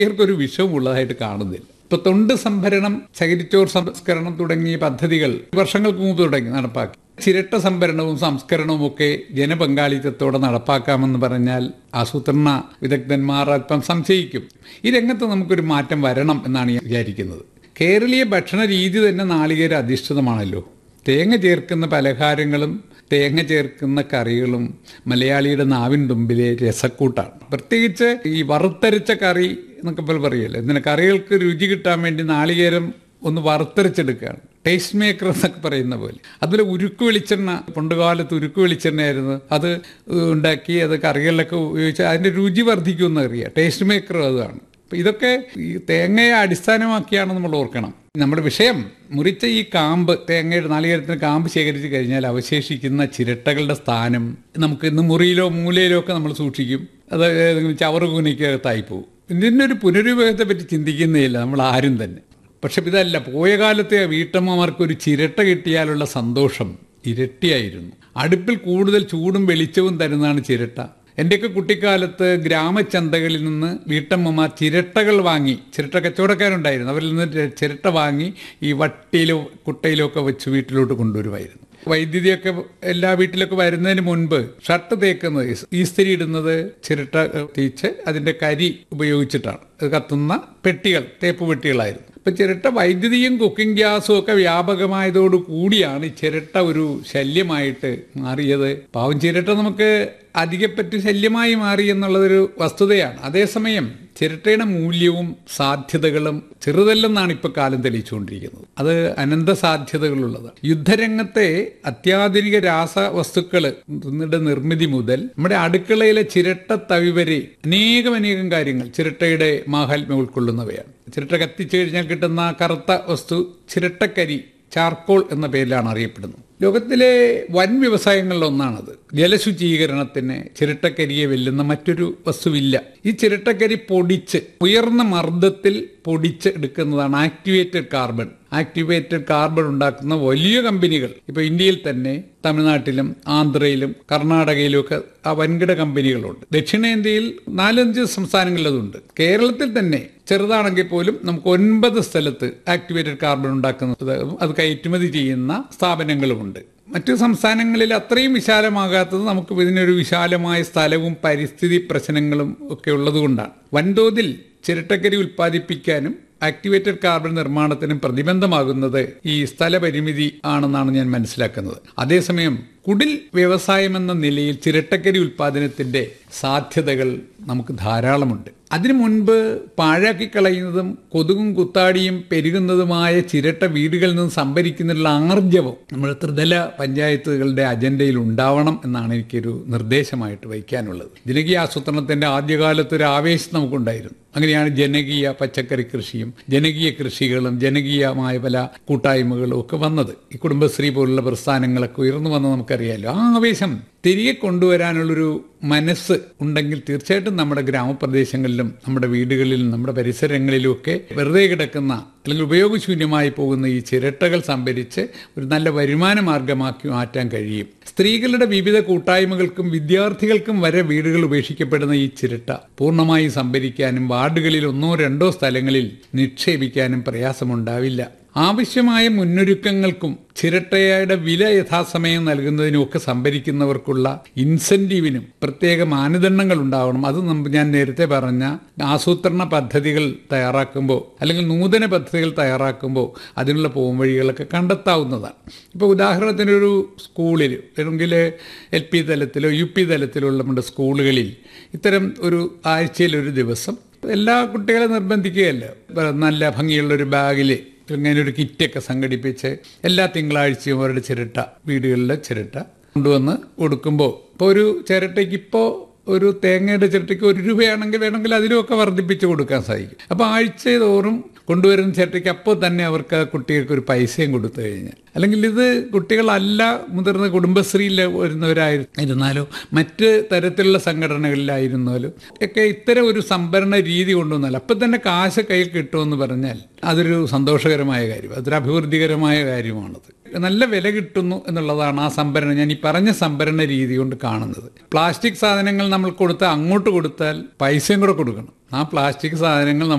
ഇവർക്കൊരു വിഷവും ഉള്ളതായിട്ട് കാണുന്നില്ല ഇപ്പൊ തൊണ്ട് സംഭരണം ചകിരിച്ചോർ സംസ്കരണം തുടങ്ങിയ പദ്ധതികൾ വർഷങ്ങൾക്ക് മുമ്പ് തുടങ്ങി നടപ്പാക്കി ചിരട്ട സംഭരണവും സംസ്കരണവും ഒക്കെ ജനപങ്കാളിത്തത്തോടെ നടപ്പാക്കാമെന്ന് പറഞ്ഞാൽ ആസൂത്രണ വിദഗ്ധന്മാർ അല്പം സംശയിക്കും ഈ രംഗത്ത് നമുക്കൊരു മാറ്റം വരണം എന്നാണ് ഞാൻ വിചാരിക്കുന്നത് കേരളീയ ഭക്ഷണ രീതി തന്നെ നാളികേര അധിഷ്ഠിതമാണല്ലോ തേങ്ങ ചേർക്കുന്ന പലഹാരങ്ങളും തേങ്ങ ചേർക്കുന്ന കറികളും മലയാളിയുടെ നാവിൻ തുമ്പിലെ രസക്കൂട്ടാണ് പ്രത്യേകിച്ച് ഈ വറുത്തരച്ച കറി എന്നൊക്കെ പോലെ പറയല്ലോ എന്തിനാ കറികൾക്ക് രുചി കിട്ടാൻ വേണ്ടി നാളികേരം ഒന്ന് വറുത്തരച്ചെടുക്കുകയാണ് ടേസ്റ്റ് മേക്കർ എന്നൊക്കെ പറയുന്ന പോലെ അതുപോലെ ഉരുക്ക് വെളിച്ചെണ്ണ പണ്ടുകാലത്ത് ഉരുക്ക് വെളിച്ചെണ്ണയായിരുന്നു അത് ഉണ്ടാക്കി അത് കറികളിലൊക്കെ ഉപയോഗിച്ച് അതിൻ്റെ രുചി വർദ്ധിക്കുമെന്ന് അറിയാം ടേസ്റ്റ് മേക്കർ അതാണ് അപ്പം ഇതൊക്കെ ഈ തേങ്ങയെ അടിസ്ഥാനമാക്കിയാണ് നമ്മൾ ഓർക്കണം നമ്മുടെ വിഷയം മുറിച്ച ഈ കാമ്പ് തേങ്ങയുടെ നാളികേരത്തിന് കാമ്പ് ശേഖരിച്ച് കഴിഞ്ഞാൽ അവശേഷിക്കുന്ന ചിരട്ടകളുടെ സ്ഥാനം നമുക്ക് ഇന്ന് മുറിയിലോ മൂലയിലോ ഒക്കെ നമ്മൾ സൂക്ഷിക്കും അത് ഏതെങ്കിലും ചവറ് കൂനയ്ക്കകത്തായി പോകും ഇതിൻ്റെ ഒരു പുനരുപയോഗത്തെ പറ്റി ചിന്തിക്കുന്നേയില്ല നമ്മൾ ആരും തന്നെ പക്ഷെ ഇതല്ല പോയ കാലത്തെ വീട്ടമ്മമാർക്ക് ഒരു ചിരട്ട കിട്ടിയാലുള്ള സന്തോഷം ഇരട്ടിയായിരുന്നു അടുപ്പിൽ കൂടുതൽ ചൂടും വെളിച്ചവും തരുന്നതാണ് ചിരട്ട എൻ്റെയൊക്കെ കുട്ടിക്കാലത്ത് ഗ്രാമചന്തകളിൽ നിന്ന് വീട്ടമ്മമാർ ചിരട്ടകൾ വാങ്ങി ചിരട്ട കച്ചവടക്കാരുണ്ടായിരുന്നു അവരിൽ നിന്ന് ചിരട്ട വാങ്ങി ഈ വട്ടിയിലോ കുട്ടയിലോ ഒക്കെ വെച്ച് വീട്ടിലോട്ട് കൊണ്ടുവരുമായിരുന്നു വൈദ്യുതിയൊക്കെ എല്ലാ വീട്ടിലൊക്കെ വരുന്നതിന് മുൻപ് ഷർട്ട് തേക്കുന്നത് ഈസ്തിരി ഇടുന്നത് ചിരട്ട തീച്ച് അതിൻ്റെ കരി ഉപയോഗിച്ചിട്ടാണ് അത് കത്തുന്ന പെട്ടികൾ തേപ്പ് പെട്ടികളായിരുന്നു ഇപ്പം ചിരട്ട വൈദ്യുതിയും കുക്കിംഗ് ഗ്യാസും ഒക്കെ വ്യാപകമായതോടു കൂടിയാണ് ഈ ചിരട്ട ഒരു ശല്യമായിട്ട് മാറിയത് പാവം ചിരട്ട നമുക്ക് അധികപ്പറ്റ് ശല്യമായി മാറി എന്നുള്ളതൊരു വസ്തുതയാണ് അതേസമയം ചിരട്ടയുടെ മൂല്യവും സാധ്യതകളും ചെറുതല്ലെന്നാണ് ഇപ്പോൾ കാലം തെളിയിച്ചുകൊണ്ടിരിക്കുന്നത് അത് അനന്ത സാധ്യതകളുള്ളതാണ് യുദ്ധരംഗത്തെ അത്യാധുനിക രാസവസ്തുക്കൾ നിർമ്മിതി മുതൽ നമ്മുടെ അടുക്കളയിലെ ചിരട്ട തവി വരെ അനേകം അനേകം കാര്യങ്ങൾ ചിരട്ടയുടെ മാഹാത്മ്യം ഉൾക്കൊള്ളുന്നവയാണ് ചിരട്ട കത്തിച്ചു കഴിഞ്ഞാൽ കിട്ടുന്ന കറുത്ത വസ്തു ചിരട്ടക്കരി ചാർക്കോൾ എന്ന പേരിലാണ് അറിയപ്പെടുന്നത് ലോകത്തിലെ വൻ വ്യവസായങ്ങളിൽ ഒന്നാണത് ജലശുചീകരണത്തിന് ചിരട്ടക്കരിയെ വെല്ലുന്ന മറ്റൊരു വസ്തുവില്ല ഈ ചിരട്ടക്കരി പൊടിച്ച് ഉയർന്ന മർദ്ദത്തിൽ പൊടിച്ച് എടുക്കുന്നതാണ് ആക്ടിവേറ്റഡ് കാർബൺ ആക്ടിവേറ്റഡ് കാർബൺ ഉണ്ടാക്കുന്ന വലിയ കമ്പനികൾ ഇപ്പൊ ഇന്ത്യയിൽ തന്നെ തമിഴ്നാട്ടിലും ആന്ധ്രയിലും കർണാടകയിലും ഒക്കെ ആ വൻകിട കമ്പനികളുണ്ട് ദക്ഷിണേന്ത്യയിൽ നാലഞ്ച് സംസ്ഥാനങ്ങളിൽ അതുണ്ട് കേരളത്തിൽ തന്നെ ചെറുതാണെങ്കിൽ പോലും നമുക്ക് ഒൻപത് സ്ഥലത്ത് ആക്ടിവേറ്റഡ് കാർബൺ ഉണ്ടാക്കുന്നത് അത് കയറ്റുമതി ചെയ്യുന്ന സ്ഥാപനങ്ങളുമുണ്ട് മറ്റു സംസ്ഥാനങ്ങളിൽ അത്രയും വിശാലമാകാത്തത് നമുക്ക് ഇതിനൊരു വിശാലമായ സ്ഥലവും പരിസ്ഥിതി പ്രശ്നങ്ങളും ഒക്കെ ഉള്ളതുകൊണ്ടാണ് വൻതോതിൽ ചിരട്ടക്കരി ഉൽപ്പാദിപ്പിക്കാനും ആക്ടിവേറ്റഡ് കാർബൺ നിർമ്മാണത്തിനും പ്രതിബന്ധമാകുന്നത് ഈ സ്ഥലപരിമിതി ആണെന്നാണ് ഞാൻ മനസ്സിലാക്കുന്നത് അതേസമയം കുടിൽ വ്യവസായം എന്ന നിലയിൽ ചിരട്ടക്കരി ഉൽപ്പാദനത്തിന്റെ സാധ്യതകൾ നമുക്ക് ധാരാളമുണ്ട് അതിനു മുൻപ് പാഴാക്കി കളയുന്നതും കൊതുകും കുത്താടിയും പെരുകുന്നതുമായ ചിരട്ട വീടുകളിൽ നിന്ന് സംഭരിക്കുന്നതിനുള്ള ആർജവം നമ്മുടെ ത്രിതല പഞ്ചായത്തുകളുടെ അജണ്ടയിൽ ഉണ്ടാവണം എന്നാണ് എനിക്കൊരു നിർദ്ദേശമായിട്ട് വയ്ക്കാനുള്ളത് ജനകീയ ആസൂത്രണത്തിന്റെ ആദ്യകാലത്ത് ഒരു ആവേശം നമുക്കുണ്ടായിരുന്നു അങ്ങനെയാണ് ജനകീയ പച്ചക്കറി കൃഷിയും ജനകീയ കൃഷികളും ജനകീയമായ പല കൂട്ടായ്മകളും ഒക്കെ വന്നത് ഈ കുടുംബശ്രീ പോലുള്ള പ്രസ്ഥാനങ്ങളൊക്കെ ഉയർന്നു വന്നത് നമുക്കറിയാലോ ആ ആവേശം തിരികെ കൊണ്ടുവരാനുള്ളൊരു മനസ്സ് ഉണ്ടെങ്കിൽ തീർച്ചയായിട്ടും നമ്മുടെ ഗ്രാമപ്രദേശങ്ങളിലും നമ്മുടെ വീടുകളിലും നമ്മുടെ പരിസരങ്ങളിലും ഒക്കെ വെറുതെ കിടക്കുന്ന അല്ലെങ്കിൽ ഉപയോഗശൂന്യമായി പോകുന്ന ഈ ചിരട്ടകൾ സംഭരിച്ച് ഒരു നല്ല വരുമാന മാർഗമാക്കി മാറ്റാൻ കഴിയും സ്ത്രീകളുടെ വിവിധ കൂട്ടായ്മകൾക്കും വിദ്യാർത്ഥികൾക്കും വരെ വീടുകൾ ഉപേക്ഷിക്കപ്പെടുന്ന ഈ ചിരട്ട പൂർണ്ണമായി സംഭരിക്കാനും വാർഡുകളിൽ ഒന്നോ രണ്ടോ സ്ഥലങ്ങളിൽ നിക്ഷേപിക്കാനും പ്രയാസമുണ്ടാവില്ല ആവശ്യമായ മുന്നൊരുക്കങ്ങൾക്കും ചിരട്ടയുടെ വില യഥാസമയം നൽകുന്നതിനും ഒക്കെ സംഭരിക്കുന്നവർക്കുള്ള ഇൻസെന്റീവിനും പ്രത്യേക മാനദണ്ഡങ്ങൾ ഉണ്ടാവണം അത് ഞാൻ നേരത്തെ പറഞ്ഞ ആസൂത്രണ പദ്ധതികൾ തയ്യാറാക്കുമ്പോൾ അല്ലെങ്കിൽ നൂതന പദ്ധതികൾ തയ്യാറാക്കുമ്പോൾ അതിനുള്ള പോംവഴികളൊക്കെ കണ്ടെത്താവുന്നതാണ് ഇപ്പോൾ ഉദാഹരണത്തിനൊരു സ്കൂളിൽ അല്ലെങ്കിൽ എൽ പി തലത്തിലോ യു പി തലത്തിലുള്ള നമ്മുടെ സ്കൂളുകളിൽ ഇത്തരം ഒരു ആഴ്ചയിൽ ഒരു ദിവസം എല്ലാ കുട്ടികളെ നിർബന്ധിക്കുകയല്ല നല്ല ഭംഗിയുള്ളൊരു ബാഗിൽ ഇങ്ങനെ ഒരു കിറ്റൊക്കെ സംഘടിപ്പിച്ച് എല്ലാ തിങ്കളാഴ്ചയും അവരുടെ ചിരട്ട വീടുകളിലെ ചിരട്ട കൊണ്ടുവന്ന് കൊടുക്കുമ്പോൾ ഇപ്പോൾ ഒരു ചിരട്ടയ്ക്ക് ഇപ്പോൾ ഒരു തേങ്ങയുടെ ചിരട്ടയ്ക്ക് ഒരു രൂപയാണെങ്കിൽ വേണമെങ്കിൽ അതിലുമൊക്കെ വർദ്ധിപ്പിച്ച് കൊടുക്കാൻ സാധിക്കും അപ്പോൾ ആഴ്ച തോറും കൊണ്ടുവരുന്ന ചിരട്ടയ്ക്ക് അപ്പോൾ തന്നെ അവർക്ക് കുട്ടികൾക്ക് ഒരു പൈസയും കൊടുത്തു കഴിഞ്ഞാൽ അല്ലെങ്കിൽ ഇത് കുട്ടികളല്ല മുതിർന്ന കുടുംബശ്രീയിൽ വരുന്നവരായിരുന്നാലോ മറ്റ് തരത്തിലുള്ള സംഘടനകളിലായിരുന്നാലോ ഒക്കെ ഇത്തരം ഒരു സംഭരണ രീതി കൊണ്ടുവന്നാൽ അപ്പം തന്നെ കാശ് കയ്യിൽ കിട്ടുമെന്ന് പറഞ്ഞാൽ അതൊരു സന്തോഷകരമായ കാര്യം അതൊരു അഭിവൃദ്ധികരമായ കാര്യമാണത് നല്ല വില കിട്ടുന്നു എന്നുള്ളതാണ് ആ സംഭരണം ഞാൻ ഈ പറഞ്ഞ സംഭരണ രീതി കൊണ്ട് കാണുന്നത് പ്ലാസ്റ്റിക് സാധനങ്ങൾ നമ്മൾ കൊടുത്താൽ അങ്ങോട്ട് കൊടുത്താൽ പൈസയും കൂടെ കൊടുക്കണം ആ പ്ലാസ്റ്റിക് സാധനങ്ങൾ